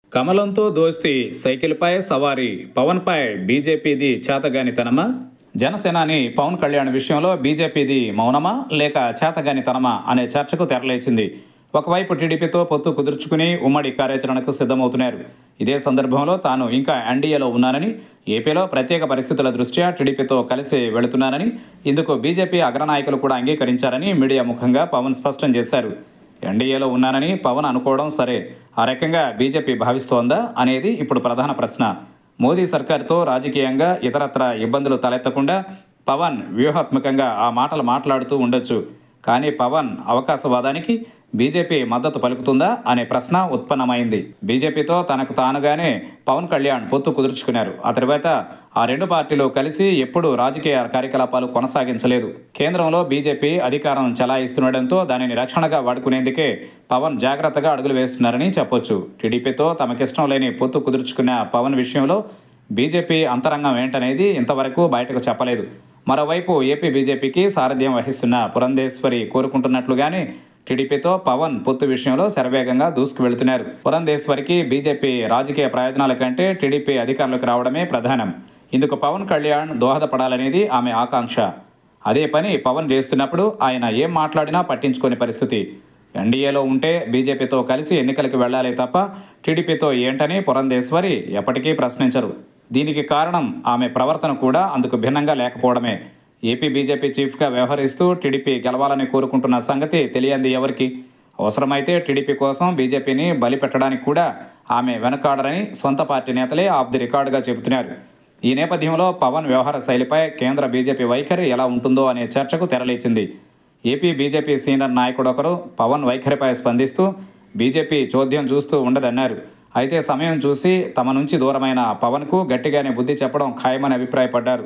కమలంతో దోస్తి సైకిల్పై సవారీ పవన్పై బీజేపీది చేతగానితనమా జనసేనాని పవన్ కళ్యాణ్ విషయంలో బీజేపీది మౌనమా లేక చేతగానితనమా అనే చర్చకు తెరలేచింది ఒకవైపు టీడీపీతో పొత్తు కుదుర్చుకుని ఉమ్మడి కార్యాచరణకు సిద్ధమవుతున్నారు ఇదే సందర్భంలో తాను ఇంకా ఎన్డీఏలో ఉన్నానని ఏపీలో ప్రత్యేక పరిస్థితుల దృష్ట్యా టీడీపీతో కలిసి వెళుతున్నానని ఇందుకు బీజేపీ అగ్రనాయకులు కూడా అంగీకరించారని మీడియా ముఖంగా పవన్ స్పష్టం చేశారు ఎన్డీఏలో ఉన్నానని పవన్ అనుకోవడం సరే ఆ రకంగా బీజేపీ భావిస్తోందా అనేది ఇప్పుడు ప్రధాన ప్రశ్న మోదీ సర్కార్తో రాజకీయంగా ఇతరత్ర ఇబ్బందులు తలెత్తకుండా పవన్ వ్యూహాత్మకంగా ఆ మాటలు మాట్లాడుతూ ఉండొచ్చు కానీ పవన్ అవకాశవాదానికి బీజేపీ మద్దతు పలుకుతుందా అనే ప్రశ్న ఉత్పన్నమైంది బీజేపీతో తనకు తానుగానే పవన్ కళ్యాణ్ పొత్తు కుదుర్చుకున్నారు ఆ తర్వాత ఆ రెండు పార్టీలు కలిసి ఎప్పుడూ రాజకీయ కార్యకలాపాలు కొనసాగించలేదు కేంద్రంలో బీజేపీ అధికారం చలాయిస్తుండటంతో దానిని రక్షణగా వాడుకునేందుకే పవన్ జాగ్రత్తగా అడుగులు వేస్తున్నారని చెప్పొచ్చు టీడీపీతో తమకిష్టం లేని పొత్తు కుదుర్చుకున్న పవన్ విషయంలో బీజేపీ అంతరంగం ఏంటనేది ఇంతవరకు బయటకు చెప్పలేదు మరోవైపు ఏపీ బీజేపీకి సారథ్యం వహిస్తున్న పురంధేశ్వరి కోరుకుంటున్నట్లుగానే టీడీపీతో పవన్ పొత్తు విషయంలో శరవేగంగా దూసుకు వెళుతున్నారు పురంధేశ్వరికి బీజేపీ రాజకీయ ప్రయోజనాల కంటే టీడీపీ అధికారంలోకి రావడమే ప్రధానం ఇందుకు పవన్ కళ్యాణ్ దోహదపడాలనేది ఆమె ఆకాంక్ష అదే పని పవన్ చేస్తున్నప్పుడు ఆయన ఏం మాట్లాడినా పట్టించుకోని పరిస్థితి ఎన్డీఏలో ఉంటే బీజేపీతో కలిసి ఎన్నికలకు వెళ్లాలి తప్ప టీడీపీతో ఏంటని పురంధేశ్వరి ఎప్పటికీ ప్రశ్నించరు దీనికి కారణం ఆమె ప్రవర్తన కూడా అందుకు భిన్నంగా లేకపోవడమే ఏపీ బీజేపీ చీఫ్గా వ్యవహరిస్తూ టీడీపీ గెలవాలని కోరుకుంటున్న సంగతి తెలియంది ఎవరికి అవసరమైతే టీడీపీ కోసం బీజేపీని బలి పెట్టడానికి కూడా ఆమె వెనకాడరని సొంత పార్టీ నేతలే ఆఫ్ ది రికార్డుగా చెబుతున్నారు ఈ నేపథ్యంలో పవన్ వ్యవహార శైలిపై కేంద్ర బీజేపీ వైఖరి ఎలా ఉంటుందో అనే చర్చకు తెరలేచింది ఏపీ బీజేపీ సీనియర్ నాయకుడు ఒకరు పవన్ వైఖరిపై స్పందిస్తూ బీజేపీ చోద్యం చూస్తూ ఉండదన్నారు అయితే సమయం చూసి తమ నుంచి దూరమైన పవన్కు గట్టిగానే బుద్ధి చెప్పడం ఖాయమని అభిప్రాయపడ్డారు